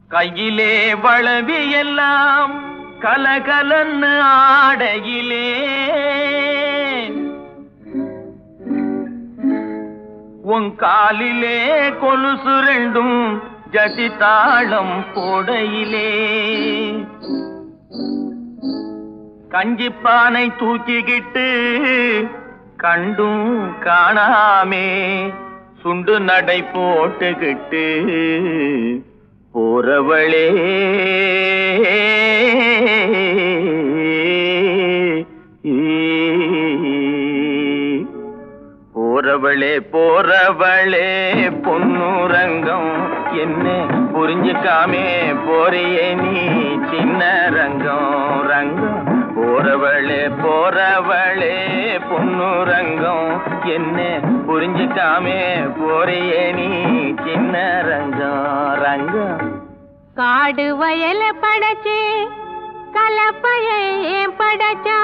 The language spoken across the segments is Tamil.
கையிலே வளவி எல்லாம் கலகலன்னு ஆடையிலே உன் காலிலே கொலுசு ரெண்டும் ஜதி தாளம் போடையிலே கஞ்சிப்பானை தூக்கிக்கிட்டு கண்டும் காணாமே சுண்டு நடை போட்டுக்கிட்டு போறவளே போறவளே போறவளே பொன்னுரங்கம் என்ன புரிஞ்சுக்காமே போறியே நீ சின்ன ரங்கம் ரங்கம் போறவளே போறவளே பொன்னுரங்கம் என்ன புரிஞ்சுக்காமே போறியே நீ சின்ன ரங்கம் ரங்கம் காடு வயல படைச்சு கலப்பைய ஏன் படைச்சா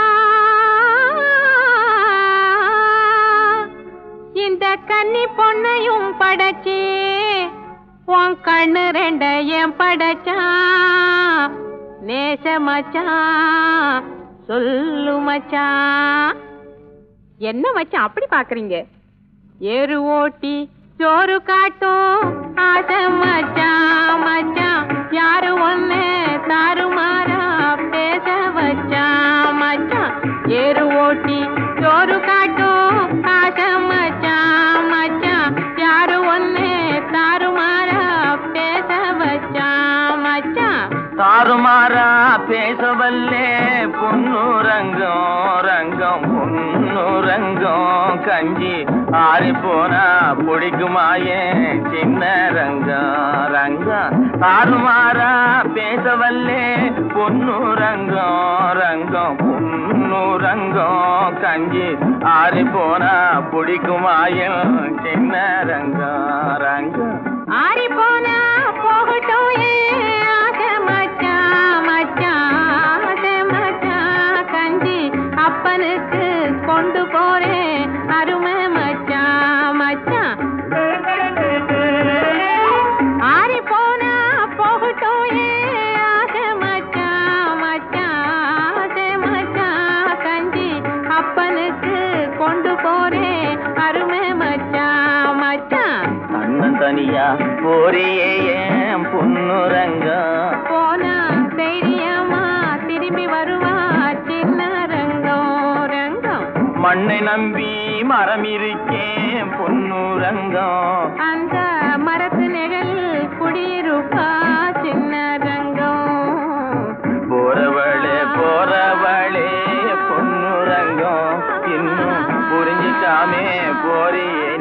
இந்த கன்னி பொண்ணையும் படைச்சு உன் கண்ணு ரெண்ட ஏன் படைச்சா நேச மச்சான் சொல்லு மச்சான் என்ன மச்சான் அப்படி பாக்குறீங்க ஏறு ஓட்டி சோறு காட்டும் ஆசை மச்சான் மச்சான் யாரு ஒண்ணு தாறுமாறா பேச வச்சான் மச்சான் ஏறு ஓட்டி சோறு காட்டும் ஆசை மச்சான் மச்சான் யாரு ஒண்ணு தாறுமாறா பேச வச்சான் மச்சான் தாறுமாறா பேசவல்லே பொன்னுரங்கம் ரங்கம் பொன்னுரங்கம் கஞ்சி ஆறி போனா பிடிக்குமாயே சின்ன ரங்கம் ரங்கம் தாறுமாறா பேசவல்லே பொன்னுரங்கம் ரங்கம் பொன்னுரங்கம் கஞ்சி ஆறி போனா பிடிக்குமாயே சின்ன ரங்கம் ரங்கம் ஆறி போனா போகட்டும் ஏன் ஆசை மச்சான் மச்சான் ஆசை மச்சான் கஞ்சி அப்பனுக்கு கொண்டு போறேன் அருமை மச்சான் மச்சான் ஆறி போனா போகட்டும் ஏன் ஆசை மச்சான் மச்சான் ஆசை மச்சான் கஞ்சி அப்பனுக்கு கொண்டு போறேன் அருமை மச்சான் மச்சான் அண்ணன் தனியா போறியே ஏன் பொன்னுரங்கம் போனா தைரியமா திரும்பி வருவா சின்ன ரங்கம் ரங்கம் மண்ணை நம்பி மரம் இருக்கேன் பொன்னுரங்கம் அந்த மரத்து நிழல் குடியிருப்பா சின்ன ரங்கம் போறவளே போறவளே பொன்னுரங்கம் இன்னும் புரிஞ்சுக்காமே போறியே